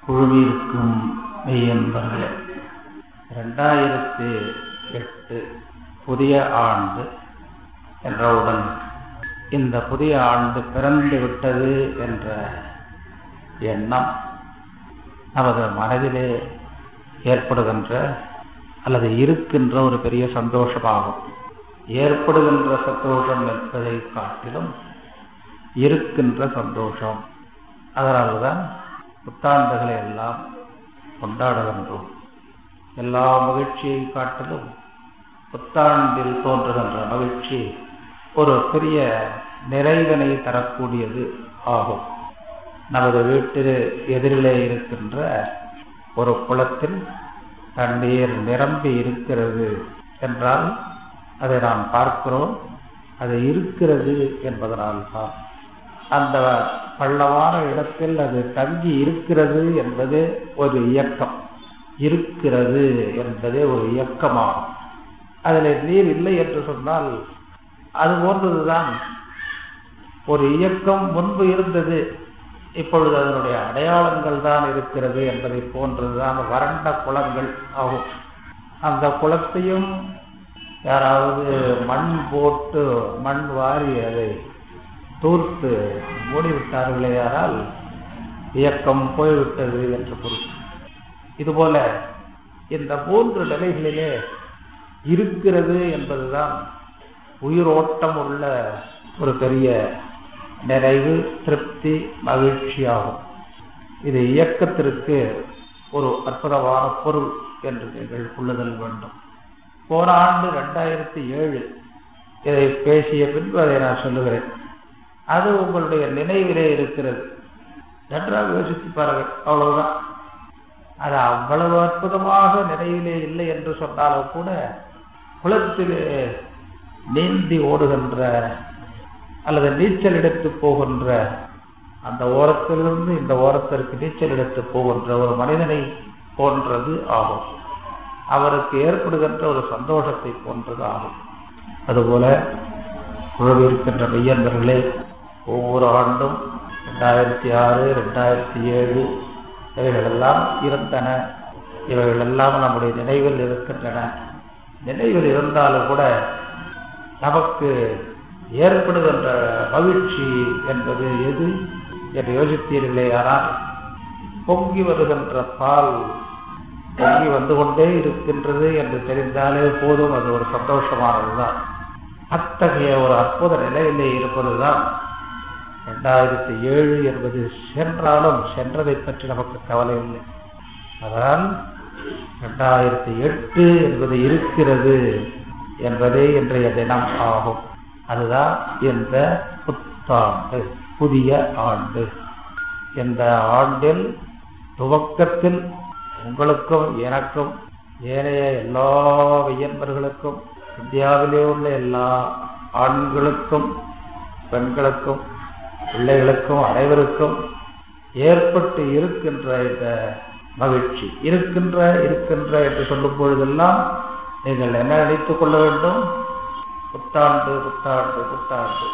குழுமியிருக்கும் மெய்யன்பர்களே ரெண்டாயிரத்தி எட்டு புதிய ஆண்டு என்றவுடன் இந்த புதிய ஆண்டு பிறந்து விட்டது என்ற எண்ணம் நமது மனதிலே ஏற்படுகின்ற அல்லது இருக்கின்ற ஒரு பெரிய சந்தோஷமாகும் ஏற்படுகின்ற சந்தோஷம் என்பதை காட்டிலும் இருக்கின்ற சந்தோஷம் அதனால்தான் புத்தாண்டுகளை எல்லாம் கொண்டாடுகின்றோம் எல்லா மகிழ்ச்சியை காட்டிலும் புத்தாண்டில் தோன்றுகின்ற மகிழ்ச்சி ஒரு பெரிய நிறைவினை தரக்கூடியது ஆகும் நமது வீட்டில் எதிரிலே இருக்கின்ற ஒரு குளத்தில் தண்ணீர் நிரம்பி இருக்கிறது என்றால் அதை நாம் பார்க்கிறோம் அது இருக்கிறது என்பதனால்தான் அந்த பள்ளமான இடத்தில் அது தங்கி இருக்கிறது என்பது ஒரு இயக்கம் இருக்கிறது என்பதே ஒரு இயக்கமாகும் அதில் நீர் இல்லை என்று சொன்னால் அது போன்றதுதான் ஒரு இயக்கம் முன்பு இருந்தது இப்பொழுது அதனுடைய அடையாளங்கள் தான் இருக்கிறது என்பதை போன்றதுதான் வறண்ட குளங்கள் ஆகும் அந்த குளத்தையும் யாராவது மண் போட்டு மண் வாரி அதை தூர்த்து மூடிவிட்டார்களே ஆனால் இயக்கம் போய்விட்டது என்று பொருள் இதுபோல இந்த மூன்று நிலைகளிலே இருக்கிறது என்பதுதான் உயிரோட்டம் உள்ள ஒரு பெரிய நிறைவு திருப்தி மகிழ்ச்சியாகும் இது இயக்கத்திற்கு ஒரு அற்புதமான பொருள் என்று நீங்கள் கொள்ளுதல் வேண்டும் போன ஆண்டு ரெண்டாயிரத்தி ஏழு இதை பேசிய பின்பு அதை நான் சொல்லுகிறேன் அது உங்களுடைய நினைவிலே இருக்கிறது நன்றாக யோசித்து பாருங்கள் அவ்வளவுதான் அது அவ்வளவு அற்புதமாக நினைவிலே இல்லை என்று சொன்னாலும் கூட குளத்திலே நீந்தி ஓடுகின்ற அல்லது நீச்சல் எடுத்து போகின்ற அந்த ஓரத்திலிருந்து இந்த ஓரத்திற்கு நீச்சல் எடுத்து போகின்ற ஒரு மனிதனை போன்றது ஆகும் அவருக்கு ஏற்படுகின்ற ஒரு சந்தோஷத்தை போன்றது ஆகும் அதுபோல குழு இருக்கின்ற மெய்யன்பர்களே ஒவ்வொரு ஆண்டும் ரெண்டாயிரத்தி ஆறு ரெண்டாயிரத்தி ஏழு இவைகளெல்லாம் இருந்தன இவைகளெல்லாம் நம்முடைய நினைவில் இருக்கின்றன நினைவில் இருந்தாலும் கூட நமக்கு ஏற்படுகின்ற மகிழ்ச்சி என்பது எது என்று யோசித்தீர்களே ஆனால் பொங்கி வருகின்ற பால் பொங்கி வந்து கொண்டே இருக்கின்றது என்று தெரிந்தாலே போதும் அது ஒரு சந்தோஷமானதுதான் அத்தகைய ஒரு அற்புத நிலையிலே இருப்பதுதான் ரெண்டாயிரத்தி ஏழு என்பது சென்றாலும் சென்றதை பற்றி நமக்கு கவலை இல்லை அதனால் ரெண்டாயிரத்தி எட்டு என்பது இருக்கிறது என்பதே இன்றைய தினம் ஆகும் அதுதான் இந்த புத்தாண்டு புதிய ஆண்டு இந்த ஆண்டில் துவக்கத்தில் உங்களுக்கும் எனக்கும் ஏனைய எல்லா வையன்பர்களுக்கும் இந்தியாவிலே உள்ள எல்லா ஆண்களுக்கும் பெண்களுக்கும் பிள்ளைகளுக்கும் அனைவருக்கும் ஏற்பட்டு இருக்கின்ற இந்த மகிழ்ச்சி இருக்கின்ற இருக்கின்ற என்று சொல்லும் பொழுதெல்லாம் நீங்கள் என்ன நினைத்துக் கொள்ள வேண்டும் புத்தாண்டு புத்தாண்டு புத்தாண்டு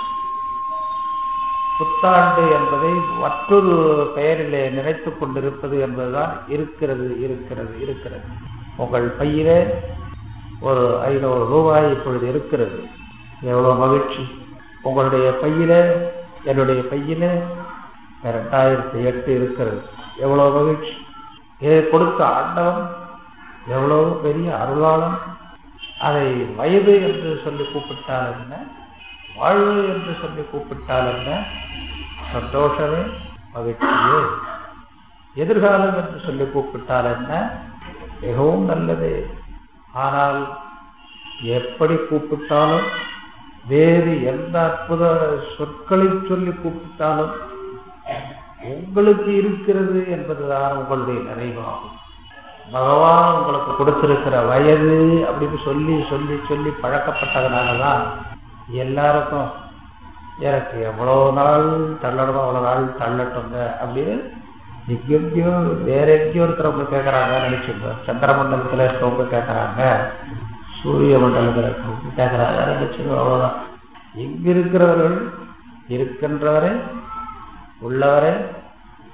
புத்தாண்டு என்பதை மற்றொரு பெயரிலே நினைத்துக் கொண்டிருப்பது என்பதுதான் இருக்கிறது இருக்கிறது இருக்கிறது உங்கள் பையிலே ஒரு ஐநூறு ரூபாய் இப்பொழுது இருக்கிறது எவ்வளவு மகிழ்ச்சி உங்களுடைய பையில என்னுடைய பையில ரெண்டாயிரத்தி எட்டு இருக்கிறது எவ்வளவு மகிழ்ச்சி இதை கொடுத்த ஆண்டவன் எவ்வளவு பெரிய அருளாளன் அதை வயது என்று சொல்லி கூப்பிட்டால் என்ன வாழ்வு என்று சொல்லி கூப்பிட்டால் என்ன சந்தோஷமே மகிழ்ச்சியே எதிர்காலம் என்று சொல்லி கூப்பிட்டால் என்ன மிகவும் நல்லது ஆனால் எப்படி கூப்பிட்டாலும் வேறு எந்த அற்புத சொற்களை சொல்லி கூப்பிட்டாலும் உங்களுக்கு இருக்கிறது என்பதுதான் உங்களுடைய நிறைவாகும் பகவான் உங்களுக்கு கொடுத்திருக்கிற வயது அப்படின்னு சொல்லி சொல்லி சொல்லி பழக்கப்பட்டதுனாலதான் எல்லாருக்கும் எனக்கு எவ்வளோ நாள் தள்ளணுமோ அவ்வளோ நாள் தள்ளட்டுங்க அப்படின்னு எங்கெங்கயோ வேற எங்கேயோ இருக்கிறவங்க கேட்குறாங்க நினைச்சுங்க சந்திர மண்டலத்தில் இருக்கவங்க கேட்குறாங்க சூரிய மண்டலத்தில் இருக்கவங்க கேட்குறாங்க நினைச்சுங்க அவ்வளோதான் எங்க இருக்கிறவர்கள் இருக்கின்றவரை உள்ளவரை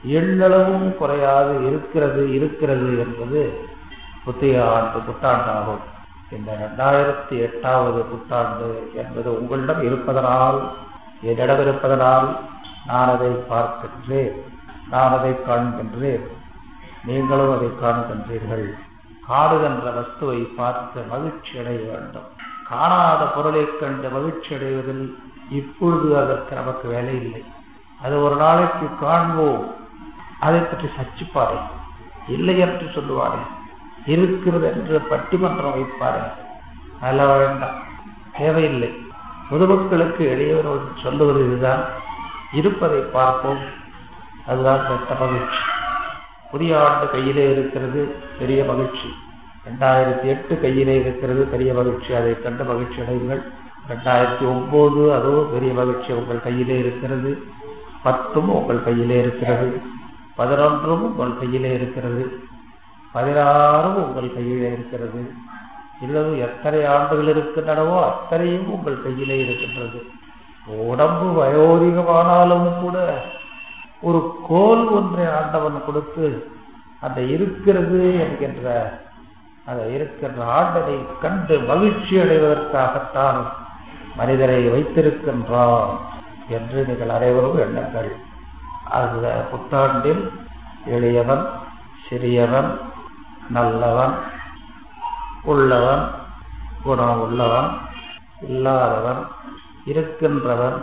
எள்ளளவும் குறையாது இருக்கிறது இருக்கிறது என்பது புத்திய ஆண்டு புத்தாண்டாகும் இந்த இரண்டாயிரத்தி எட்டாவது புத்தாண்டு என்பது உங்களிடம் இருப்பதனால் என்னிடம் இருப்பதனால் நான் அதை பார்க்கின்றேன் நான் அதை காண்கின்றேன் நீங்களும் அதை காண்கின்றீர்கள் காணுகின்ற வஸ்துவை பார்த்து மகிழ்ச்சி அடைய வேண்டும் காணாத பொருளைக் கண்டு மகிழ்ச்சி அடைவதில் இப்பொழுது அதற்கு நமக்கு வேலை இல்லை அது ஒரு நாளைக்கு காண்போம் அதை பற்றி சர்ச்சிப்பாரே இல்லை என்று சொல்லுவாரே இருக்கிறது என்று பட்டிமன்றம் வைப்பாரே அல்ல வேண்டாம் தேவையில்லை பொதுமக்களுக்கு எளியவர்கள் சொல்லுவது இதுதான் இருப்பதை பார்ப்போம் அதுதான் பெற்ற மகிழ்ச்சி புதிய ஆண்டு கையிலே இருக்கிறது பெரிய மகிழ்ச்சி ரெண்டாயிரத்தி எட்டு கையிலே இருக்கிறது பெரிய மகிழ்ச்சி அதை கண்டு மகிழ்ச்சி அடையுங்கள் ரெண்டாயிரத்தி ஒன்பது அதுவும் பெரிய மகிழ்ச்சி உங்கள் கையிலே இருக்கிறது பத்தும் உங்கள் கையிலே இருக்கிறது பதினொன்றும் உங்கள் கையிலே இருக்கிறது பதினாறும் உங்கள் கையிலே இருக்கிறது இல்லது எத்தனை ஆண்டுகள் இருக்கின்றனவோ அத்தனையும் உங்கள் கையிலே இருக்கின்றது உடம்பு வயோதிகமானாலும் கூட ஒரு கோல் ஒன்றை ஆண்டவன் கொடுத்து அந்த இருக்கிறது என்கின்ற அந்த இருக்கின்ற ஆண்டனை கண்டு மகிழ்ச்சி அடைவதற்காகத்தான் மனிதரை வைத்திருக்கின்றான் என்று நீங்கள் அனைவரும் எண்ணுங்கள் அந்த புத்தாண்டில் எளியவன் சிறியவன் நல்லவன் உள்ளவன் குணம் உள்ளவன் இல்லாதவன் இருக்கின்றவன்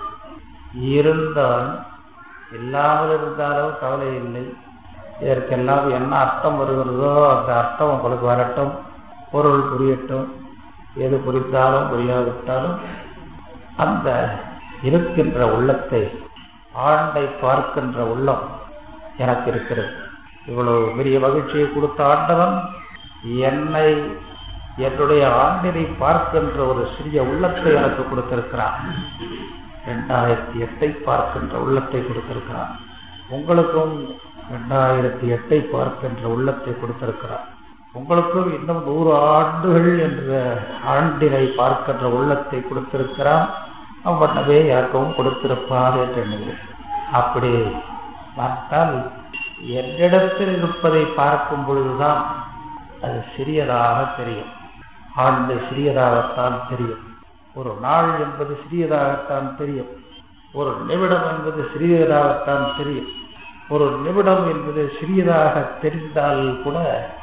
இருந்தவன் இல்லாமல் இருந்தாலும் கவலை இல்லை இதற்கெல்லாம் என்ன அர்த்தம் வருகிறதோ அந்த அர்த்தம் உங்களுக்கு வரட்டும் பொருள் புரியட்டும் எது புரிந்தாலும் புரியாவிட்டாலும் அந்த இருக்கின்ற உள்ளத்தை ஆண்டை பார்க்கின்ற உள்ளம் எனக்கு இருக்கிறது இவ்வளவு பெரிய மகிழ்ச்சியை கொடுத்த ஆண்டவன் என்னை என்னுடைய ஆண்டினை பார்க்கின்ற ஒரு சிறிய உள்ளத்தை எனக்கு கொடுத்திருக்கிறான் ரெண்டாயிரத்தி எட்டை பார்க்கின்ற உள்ளத்தை கொடுத்திருக்கிறான் உங்களுக்கும் ரெண்டாயிரத்தி எட்டை பார்க்கின்ற உள்ளத்தை கொடுத்திருக்கிறான் உங்களுக்கும் இன்னும் நூறு ஆண்டுகள் என்ற ஆண்டினை பார்க்கின்ற உள்ளத்தை கொடுத்திருக்கிறான் அவ்வண்ணவே எனக்கும் கொடுத்திருப்பார் என்று எண்ணுகிறேன் அப்படி பார்த்தால் என்னிடத்தில் இருப்பதை பார்க்கும் பொழுதுதான் அது சிறியதாக தெரியும் ஆண்டு சிறியதாகத்தான் தெரியும் ஒரு நாள் என்பது சிறியதாகத்தான் தெரியும் ஒரு நிமிடம் என்பது சிறியதாகத்தான் தெரியும் ஒரு நிமிடம் என்பது சிறியதாக தெரிந்தால் கூட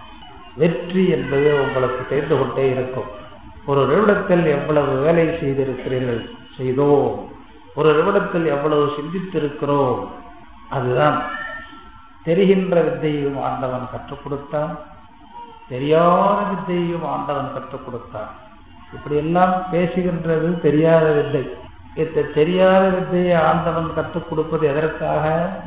வெற்றி என்பது உங்களுக்கு தெரிந்து கொண்டே இருக்கும் ஒரு நிமிடத்தில் எவ்வளவு வேலை செய்திருக்கிறீர்கள் செய்தோம் ஒரு நிமிடத்தில் எவ்வளவு சிந்தித்திருக்கிறோம் அதுதான் தெரிகின்ற வித்தையையும் ஆண்டவன் கற்றுக் கொடுத்தான் தெரியாத வித்தையையும் ஆண்டவன் கற்றுக் கொடுத்தான் இப்படி எல்லாம் பேசுகின்றது தெரியாத வித்தை இந்த தெரியாத வித்தையை ஆண்டவன் கற்றுக் கொடுப்பது எதற்காக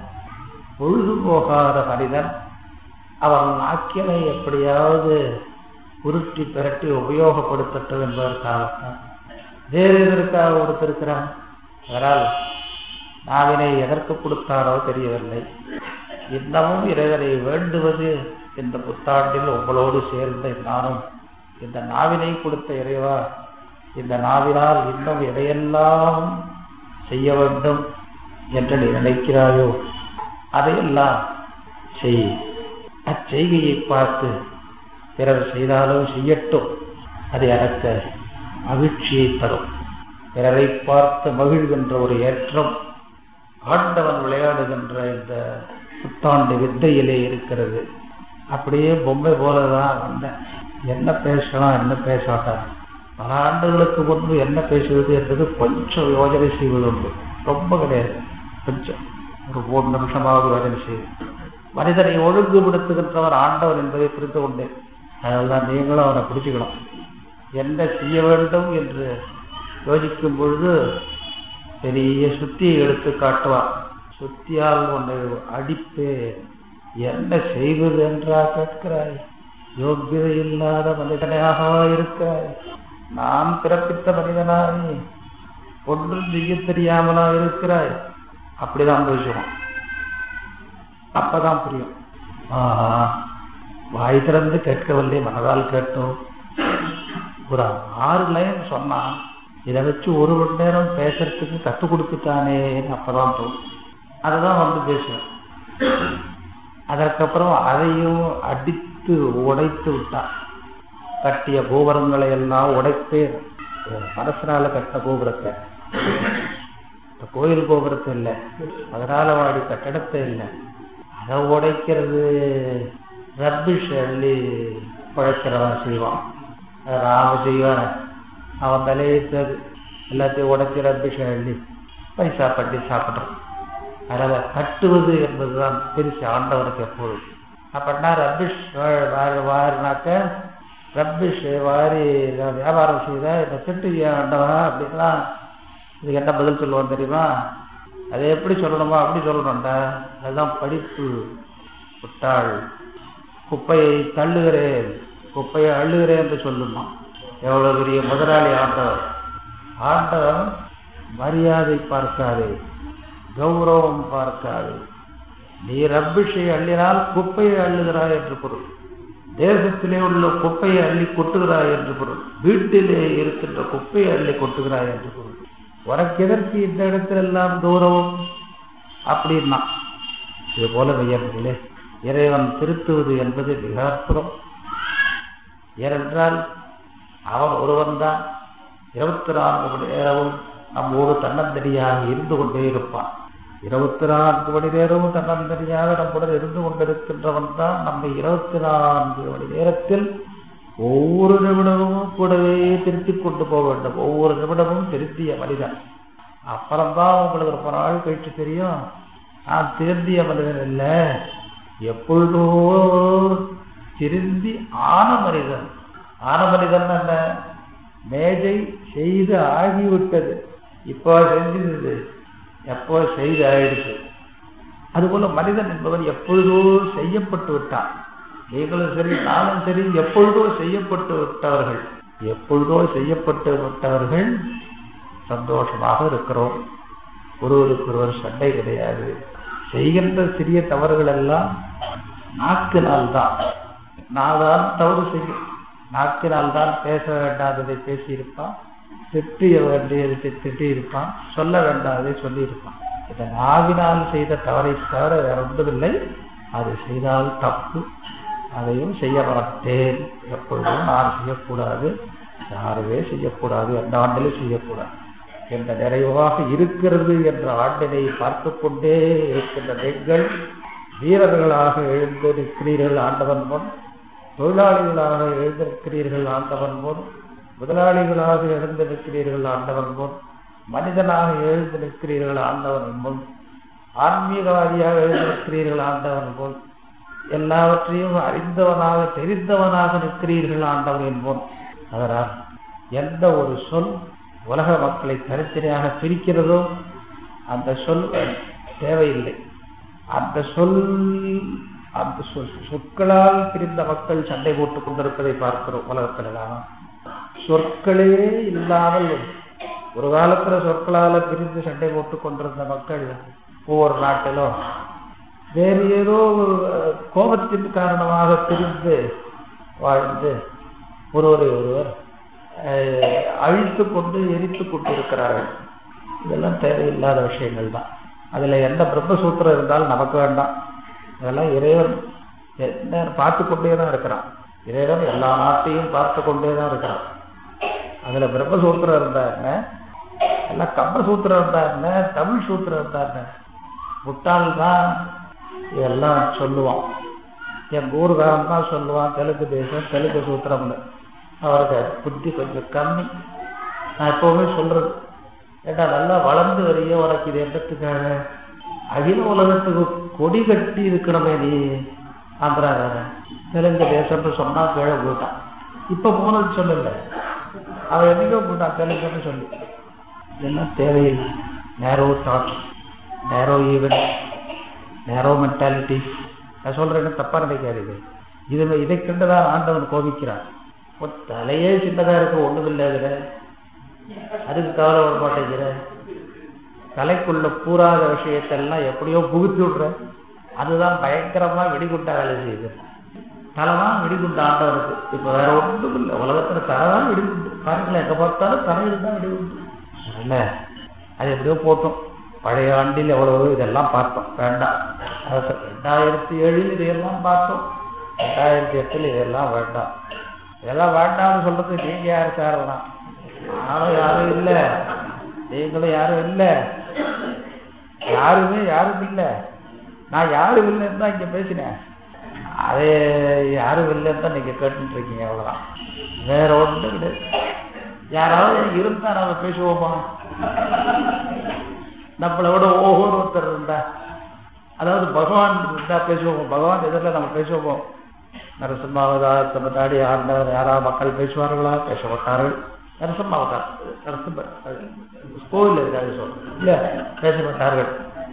பொழுது போகாத மனிதன் அவன் நாக்கினை எப்படியாவது உருட்டி பிரட்டி உபயோகப்படுத்தட்டும் என்பதற்காகத்தான் வேறு எதற்காக கொடுத்திருக்கிறான் அதனால் நாவினை எதற்கு கொடுத்தாரோ தெரியவில்லை இன்னமும் இறைவனை வேண்டுவது இந்த புத்தாண்டில் உங்களோடு சேர்ந்த நானும் இந்த நாவினை கொடுத்த இறைவா இந்த நாவினால் இன்னும் எதையெல்லாம் செய்ய வேண்டும் என்று நீ நினைக்கிறாயோ அதையெல்லாம் செய் அச்செய்கையை பார்த்து பிறர் செய்தாலும் செய்யட்டும் அது எனக்கு மகிழ்ச்சியை தரும் பிறரை பார்த்து மகிழ்கின்ற ஒரு ஏற்றம் ஆண்டவன் விளையாடுகின்ற இந்த புத்தாண்டு வித்தையிலே இருக்கிறது அப்படியே பொம்மை போலதான் வந்தேன் என்ன பேசலாம் என்ன பேசாட்டான் பல ஆண்டுகளுக்கு முன்பு என்ன பேசுவது என்பது கொஞ்சம் யோஜனை செய்வது உண்டு ரொம்ப கிடையாது கொஞ்சம் ஒரு மூணு நிமிஷமாவது யோஜனை செய்வது மனிதனை ஒழுங்குபடுத்துகின்றவர் ஆண்டவர் என்பதை புரிந்து கொண்டேன் அதனால்தான் நீங்களும் அவனை பிடிச்சுக்கணும் என்ன செய்ய வேண்டும் என்று யோசிக்கும் பொழுது பெரிய சுத்தியை எடுத்து காட்டுவான் சுத்தியால் உன்னை அடிப்பேன் என்ன செய்வது என்றா கேட்கிறாய் யோக்கியதை இல்லாத மனிதனாக இருக்கிறாய் நான் பிறப்பித்த மனிதனாய் ஒன்றும் செய்ய தெரியாமலா இருக்கிறாய் அப்படிதான் பேசுவோம் அப்பதான் புரியும் ஆஹா வாய் திறந்து கேட்கவில்லை மனதால் கேட்டோம் ஒரு ஆறு லைன் சொன்னா இதை வச்சு ஒரு மணி நேரம் பேசுறதுக்கு கற்றுக் கொடுத்துட்டானேன்னு அப்பதான் தோணும் அதுதான் வந்து பேசுவேன் அதற்கப்புறம் அதையும் அடித்து உடைத்து விட்டான் கட்டிய கோபுரங்களை எல்லாம் உடைத்து மனசனால கட்டின கோபுரத்தை இந்த கோயில் கோபுரத்தை இல்லை அதனால வாடி கட்டடத்தை இல்லை அதை உடைக்கிறது ரப்பிஷ் அள்ளி உழைக்கிறவன் செய்வான் அது ராம செய்வான் அவன் தலையிட்டது எல்லாத்தையும் உடைச்சி ரப்பிஷ் அள்ளி பைசா பண்ணி சாப்பிட்றான் அதனால் கட்டுவது என்பதுதான் பெருசு ஆண்டவனுக்கு எப்போதும் அப்படின்னா ரப்பிஷ் வாரினாக்க ரப்பிஷ் வாரி நான் வியாபாரம் செய்த இந்த திட்டு ஆண்டவா அப்படின்லாம் இதுக்கு என்ன பதில் சொல்லுவான் தெரியுமா அதை எப்படி சொல்லணுமா அப்படி சொல்லணும்டா அதுதான் படிப்பு முட்டாள் குப்பையை தள்ளுகிறேன் குப்பையை அள்ளுகிறேன் என்று சொல்லுமா எவ்வளவு பெரிய முதலாளி ஆண்டவர் ஆண்டவன் மரியாதை பார்க்காது கௌரவம் பார்க்காது நீ ரப்பிஷை அள்ளினால் குப்பையை அள்ளுகிறாய் என்று பொருள் தேசத்திலே உள்ள குப்பையை அள்ளி கொட்டுகிறாய் என்று பொருள் வீட்டிலே இருக்கின்ற குப்பையை அள்ளி கொட்டுகிறாய் என்று பொருள் உனக்கு எதற்கு இந்த இடத்திலெல்லாம் கௌரவம் அப்படின்னா இது போல மையர்களே இறைவன் திருத்துவது என்பது மிக அற்புதம் ஏனென்றால் அவன் ஒருவன் தான் இருபத்தி நான்கு மணி நேரமும் நம்மோடு தன்னந்தனியாக இருந்து கொண்டே இருப்பான் இருபத்தி நான்கு மணி நேரமும் தன்னந்தனியாக நம்முடன் இருந்து கொண்டிருக்கின்றவன் தான் நம்மை இருபத்தி நான்கு மணி நேரத்தில் ஒவ்வொரு நிமிடமும் கூடவே திருத்திக் கொண்டு போக வேண்டும் ஒவ்வொரு நிமிடமும் திருத்திய மனிதன் அப்புறம்தான் உங்களுக்கு ரொம்ப நாள் கழிச்சு தெரியும் நான் திருந்திய மனிதன் இல்லை எப்பொழுதோ திருந்தி ஆன மனிதன் ஆன மனிதன் என்ன மேஜை செய்து ஆகிவிட்டது இப்போ செஞ்சது எப்போ செய்து ஆயிடுச்சு அதுபோல மனிதன் என்பவர் எப்பொழுதோ செய்யப்பட்டு விட்டான் நீங்களும் சரி நானும் சரி எப்பொழுதோ செய்யப்பட்டு விட்டவர்கள் எப்பொழுதோ செய்யப்பட்டு விட்டவர்கள் சந்தோஷமாக இருக்கிறோம் ஒருவருக்கு ஒருவர் சண்டை கிடையாது செய்கின்ற சிறிய தவறுகள் எல்லாம் நாக்கினால் தான் நான் தான் தவறு செய்யும் நாக்கினால் தான் பேச வேண்டாததை பேசியிருப்பான் திட்டிய வேண்டியதை திட்டியிருப்பான் சொல்ல வேண்டாததை சொல்லியிருப்பான் இதை நாவினால் செய்த தவறை தவிர வேற ஒன்றுமில்லை அது செய்தால் தப்பு அதையும் செய்ய மாட்டேன் எப்பொழுதும் நான் செய்யக்கூடாது யாருமே செய்யக்கூடாது எந்த ஆண்டிலும் செய்யக்கூடாது என்ற நிறைவாக இருக்கிறது என்ற ஆண்டினை பார்த்து கொண்டே இருக்கின்ற நீங்கள் வீரர்களாக எழுந்து நிற்கிறீர்கள் ஆண்டவன் முன் தொழிலாளிகளாக எழுந்திருக்கிறீர்கள் ஆண்டவன் முன் முதலாளிகளாக எழுந்து நிற்கிறீர்கள் ஆண்டவன் முன் மனிதனாக எழுந்து நிற்கிறீர்கள் ஆண்டவன் முன் ஆன்மீகவாதியாக எழுந்து நிற்கிறீர்கள் ஆண்டவன் முன் எல்லாவற்றையும் அறிந்தவனாக தெரிந்தவனாக நிற்கிறீர்கள் ஆண்டவனின் முன் அதனால் எந்த ஒரு சொல் உலக மக்களை தனித்தனியாக பிரிக்கிறதோ அந்த சொல் தேவையில்லை அந்த சொல் அந்த சொற்களால் பிரிந்த மக்கள் சண்டை போட்டுக் கொண்டிருப்பதை பார்க்கிறோம் உலகத்திலாம் சொற்களே இல்லாமல் ஒரு காலத்துல சொற்களால பிரிந்து சண்டை போட்டுக் கொண்டிருந்த மக்கள் ஒவ்வொரு நாட்டிலும் வேறு ஏதோ கோபத்தின் காரணமாக பிரிந்து வாழ்ந்து ஒருவரை ஒருவர் அழித்து கொண்டு எரித்து கொண்டு இருக்கிறார்கள் இதெல்லாம் தேவையில்லாத விஷயங்கள் தான் அதுல எந்த பிரம்மசூத்திரம் இருந்தாலும் நமக்கு வேண்டாம் அதெல்லாம் இறைவன் என்ன பார்த்து கொண்டே தான் இருக்கிறான் இறைவன் எல்லா நாட்டையும் பார்த்து கொண்டே தான் இருக்கிறான் அதுல பிரம்மசூத்திரம் இருந்தா என்ன எல்லாம் கம்பசூத்திரம் இருந்தா என்ன தமிழ் சூத்திரம் இருந்தா என்ன முட்டாள் தான் இதெல்லாம் சொல்லுவான் என் ஊர்காரன் தான் சொல்லுவான் தெலுங்கு தேசம் தெலுங்கு சூத்திரம்னு அவருக்கு புத்தி கொஞ்சம் கம்மி நான் எப்பவுமே சொல்றது ஏட்டா நல்லா வளர்ந்து வரைய உனக்கு இது என்னத்துக்காக அகில உலகத்துக்கு கொடி கட்டி இருக்கணுமே நீ ஆந்திராக்காரன் தெலுங்கு தேசம்னு சொன்னா கீழே போட்டான் இப்ப போனது சொல்லல அவன் என்னைக்கோ போட்டான் தெலுங்குன்னு சொல்லி இதெல்லாம் தேவையில்லை நேரோ தாட் நேரோ ஈவெண்ட் நேரோ மென்டாலிட்டி நான் சொல்றேன்னு தப்பா நினைக்காதீங்க இது இதை கண்டுதான் ஆண்டவன் கோபிக்கிறான் தலையே சின்னதா இருக்க ஒண்ணுமில்லை அதுல அதுக்கு கவலைப்பட மாட்டேங்கிற தலைக்குள்ள பூராத விஷயத்தெல்லாம் எப்படியோ புகுத்தி விடுற அதுதான் பயங்கரமா வெடிகுண்டா வேலை செய்யுது தலைதான் வெடிகுண்டு ஆண்டவனுக்கு இப்ப வேற ஒன்றும் இல்லை உலகத்துல தலைதான் வெடிகுண்டு பாருங்களேன் எங்க பார்த்தாலும் தலையில் தான் வெடிகுண்டு இல்ல அது எப்படியோ போட்டோம் பழைய ஆண்டில் எவ்வளவு இதெல்லாம் பார்த்தோம் வேண்டாம் அதாவது ரெண்டாயிரத்தி ஏழில் இதையெல்லாம் பார்த்தோம் ரெண்டாயிரத்தி எட்டில் இதெல்லாம் வேண்டாம் இதெல்லாம் வேண்டாம்னு சொல்றது நீங்க யாரு காரணம் நானும் யாரும் இல்லை நீங்களும் யாரும் இல்லை யாருமே யாரும் இல்லை நான் யாரும் இல்லைன்னு தான் இங்க பேசினேன் அதே யாரும் இல்லைன்னு தான் நீங்க கேட்டுட்டு இருக்கீங்க அவ்வளவுதான் வேற ஒன்றும் கிடையாது யாராவது இருந்தா நம்ம பேசுவோமா நம்மளை விட ஓஹோன்னு ஒருத்தர் இருந்தா அதாவது பகவான் இருந்தா பேசுவோம் பகவான் எதிரில் நம்ம பேசுவோம் நரசிம்மாவதாரத்தை முன்னாடி ஆண்டவர் யாராவது மக்கள் பேசுவார்களா பேச மாட்டார்கள் நரசிம்மாவதார் நரசிம்ம கோவில் இருக்காது சொல்றேன் இல்ல பேச மாட்டார்கள்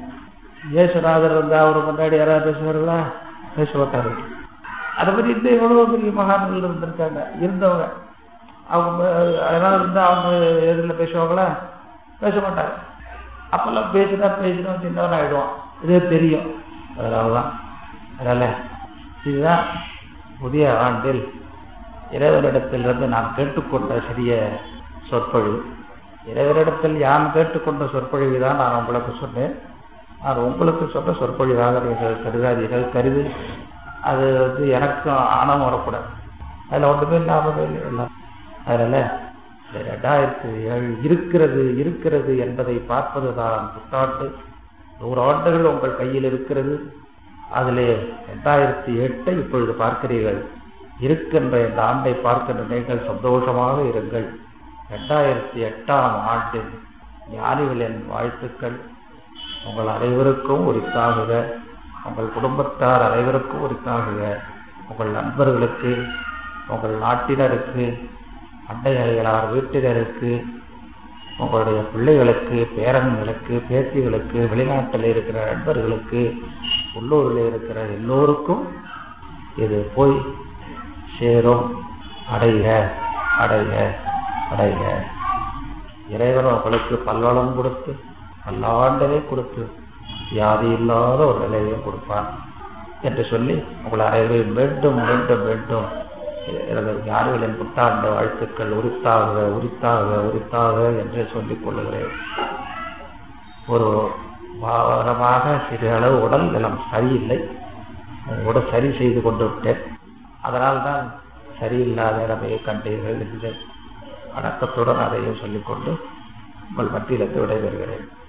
இயேசுநாதர் இருந்தா அவர் முன்னாடி யாராவது பேசுவார்களா பேச மாட்டார்கள் அதை பத்தி இன்னும் எவ்வளவு பெரிய மகான்கள் இருந்திருக்காங்க இருந்தவங்க அவங்க அதனால இருந்தா அவங்க எதிரில் பேசுவாங்களா பேச மாட்டாங்க அப்பெல்லாம் பேசினா பேசினோம் சின்னவன் ஆயிடுவான் இதே தெரியும் அதனாலதான் அதனால இதுதான் புதிய ஆண்டில் இறைவனிடத்திலிருந்து நான் கேட்டுக்கொண்ட சிறிய சொற்பொழிவு இறைவனிடத்தில் யான் கேட்டுக்கொண்ட சொற்பொழிவு தான் நான் உங்களுக்கு சொன்னேன் நான் உங்களுக்கு சொன்ன சொற்பொழிவாக நீங்கள் கருதாதீர்கள் கருதி அது வந்து எனக்கும் ஆணவம் வரக்கூடாது அதில் ஒன்றுமே இல்லாமவே இல்லை அதனால இந்த ரெண்டாயிரத்தி ஏழு இருக்கிறது இருக்கிறது என்பதை பார்ப்பதுதான் புத்தாண்டு நூறு ஆண்டுகள் உங்கள் கையில் இருக்கிறது அதிலே ரெண்டாயிரத்தி எட்டை இப்பொழுது பார்க்கிறீர்கள் இருக்கின்ற இந்த ஆண்டை பார்க்கின்ற நீங்கள் சந்தோஷமாக இருங்கள் ரெண்டாயிரத்தி எட்டாம் ஆண்டின் ஞானிகளின் வாழ்த்துக்கள் உங்கள் அனைவருக்கும் உரித்தாகுக உங்கள் குடும்பத்தார் அனைவருக்கும் உரித்தாகுக உங்கள் நண்பர்களுக்கு உங்கள் நாட்டினருக்கு அண்டை அறைகளார் வீட்டினருக்கு உங்களுடைய பிள்ளைகளுக்கு பேரன்களுக்கு பேத்திகளுக்கு வெளிநாட்டில் இருக்கிற நண்பர்களுக்கு உள்ளூரில் இருக்கிற எல்லோருக்கும் இது போய் சேரும் அடைக அடைக அடைக இறைவன் உங்களுக்கு பல்வளம் கொடுத்து பல்லாண்டவே கொடுத்து வியாதி இல்லாத ஒரு நிலையையும் கொடுப்பான் என்று சொல்லி உங்களை அனைவரையும் மீண்டும் மீண்டும் மீண்டும் எனது ஞானிகளின் புத்தாண்டு வாழ்த்துக்கள் உரித்தாக உரித்தாக உரித்தாக என்று சொல்லிக் கொள்ளுகிறேன் ஒரு வாரமாக சிறு அளவு உடல் நலம் சரியில்லை உடல் சரி செய்து கொண்டு விட்டேன் அதனால்தான் சரியில்லாத நிலைமையை கண்டீர்கள் என்று அடக்கத்துடன் அதையும் சொல்லிக்கொண்டு உங்கள் மத்தியிலிருந்து விடைபெறுகிறேன்